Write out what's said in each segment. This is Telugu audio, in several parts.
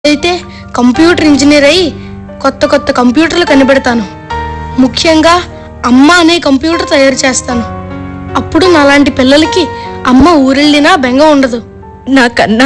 అయితే కంప్యూటర్ ఇంజనీర్ అయి కొత్త కొత్త కంప్యూటర్లు కనిపెడతాను ముఖ్యంగా అమ్మ అనే కంప్యూటర్ తయారు చేస్తాను అప్పుడు నాలాంటి పిల్లలకి అమ్మ ఊరెళ్ళినా బెంగ ఉండదు నాకన్నా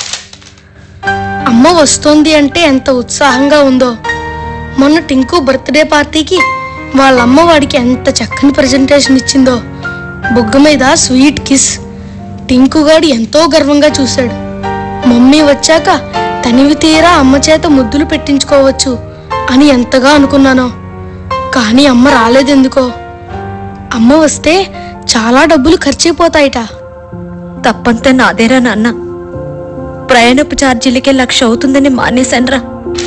అమ్మ వస్తోంది అంటే ఎంత ఉత్సాహంగా ఉందో మొన్న టింకు బర్త్డే పార్టీకి వాళ్ళ అమ్మ వాడికి ఎంత చక్కని ప్రజెంటేషన్ ఇచ్చిందో బొగ్గ మీద స్వీట్ కిస్ టింకు గాడు ఎంతో గర్వంగా చూశాడు మమ్మీ వచ్చాక తనివి తీరా అమ్మ చేత ముద్దులు పెట్టించుకోవచ్చు అని ఎంతగా అనుకున్నానో కానీ అమ్మ రాలేదెందుకో అమ్మ వస్తే చాలా డబ్బులు ఖర్చయిపోతాయిట తప్పంతా నాదేరా నాన్న ప్రయాణపు ఛార్జీలకే లక్ష అవుతుందని మానేశాన్రా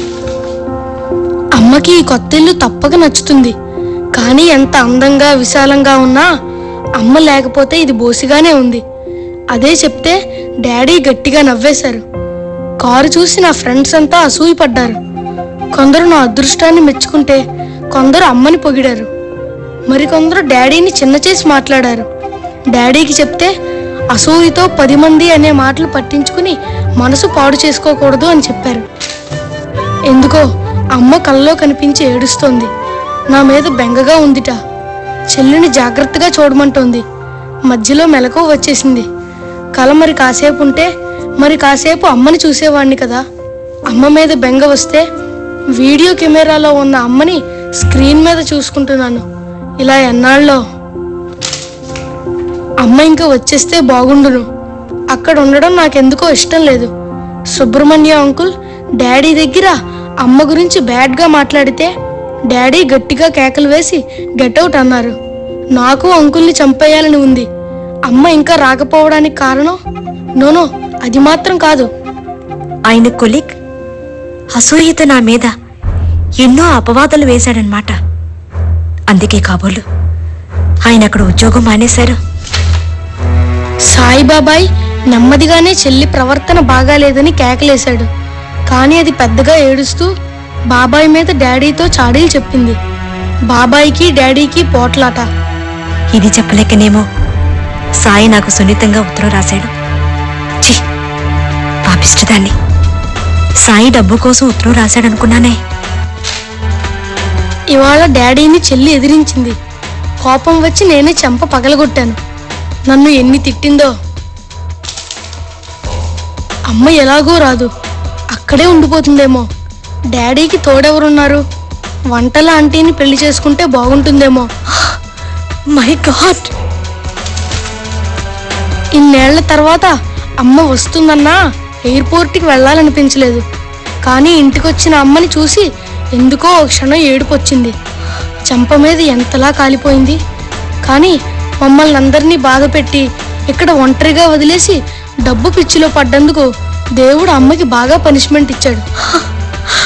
అమ్మకి ఈ కొత్త ఇల్లు తప్పక నచ్చుతుంది కానీ ఎంత అందంగా విశాలంగా ఉన్నా అమ్మ లేకపోతే ఇది బోసిగానే ఉంది అదే చెప్తే డాడీ గట్టిగా నవ్వేశారు కారు చూసి నా ఫ్రెండ్స్ అంతా అసూయపడ్డారు కొందరు నా అదృష్టాన్ని మెచ్చుకుంటే కొందరు అమ్మని పొగిడారు మరికొందరు డాడీని చిన్న చేసి మాట్లాడారు డాడీకి చెప్తే అసూయతో పది మంది అనే మాటలు పట్టించుకుని మనసు పాడు చేసుకోకూడదు అని చెప్పారు ఎందుకో అమ్మ కల్లో కనిపించి ఏడుస్తోంది నా మీద బెంగగా ఉందిట చెల్లిని జాగ్రత్తగా చూడమంటోంది మధ్యలో మెలకు వచ్చేసింది కల మరి కాసేపు ఉంటే మరి కాసేపు అమ్మని చూసేవాణ్ణి కదా అమ్మ మీద బెంగ వస్తే వీడియో కెమెరాలో ఉన్న అమ్మని స్క్రీన్ మీద చూసుకుంటున్నాను ఇలా ఎన్నాళ్ళలో అమ్మ ఇంకా వచ్చేస్తే బాగుండును అక్కడ ఉండడం నాకెందుకో ఇష్టం లేదు సుబ్రహ్మణ్య అంకుల్ డాడీ దగ్గర అమ్మ గురించి బ్యాడ్గా మాట్లాడితే డాడీ గట్టిగా కేకలు వేసి గెటౌట్ అన్నారు నాకు అంకుల్ని చంపేయాలని ఉంది అమ్మ ఇంకా రాకపోవడానికి కారణం నోనో అది మాత్రం కాదు ఆయన కొలిక్ అసూయత నా మీద ఎన్నో అపవాదాలు వేశాడనమాట అందుకే కాబోలు ఆయన అక్కడ ఉద్యోగం మానేశారు సాయిబాబాయ్ నెమ్మదిగానే చెల్లి ప్రవర్తన బాగాలేదని కేకలేశాడు కానీ అది పెద్దగా ఏడుస్తూ బాబాయ్ మీద డాడీతో చాడీలు చెప్పింది బాబాయ్కి డాడీకి పోట్లాట ఇది చెప్పలేకనేమో సాయి నాకు సున్నితంగా ఉత్తరం రాశాడు ఛీ పాపిష్టదాన్ని సాయి డబ్బు కోసం ఉత్తరం రాశాడనుకున్నానే ఇవాళ డాడీని చెల్లి ఎదిరించింది కోపం వచ్చి నేనే చెంప పగలగొట్టాను నన్ను ఎన్ని తిట్టిందో అమ్మ ఎలాగో రాదు అక్కడే ఉండిపోతుందేమో డాడీకి తోడెవరున్నారు వంటల ఆంటీని పెళ్లి చేసుకుంటే బాగుంటుందేమో మై గాడ్ ఇన్నేళ్ల తర్వాత అమ్మ వస్తుందన్నా ఎయిర్పోర్ట్కి వెళ్ళాలనిపించలేదు కానీ ఇంటికొచ్చిన అమ్మని చూసి ఎందుకో ఒక క్షణం ఏడుపు వచ్చింది చెంప మీద ఎంతలా కాలిపోయింది కానీ మమ్మల్ని అందరినీ బాధ పెట్టి ఇక్కడ ఒంటరిగా వదిలేసి డబ్బు పిచ్చిలో పడ్డందుకు దేవుడు అమ్మకి బాగా పనిష్మెంట్ ఇచ్చాడు హ!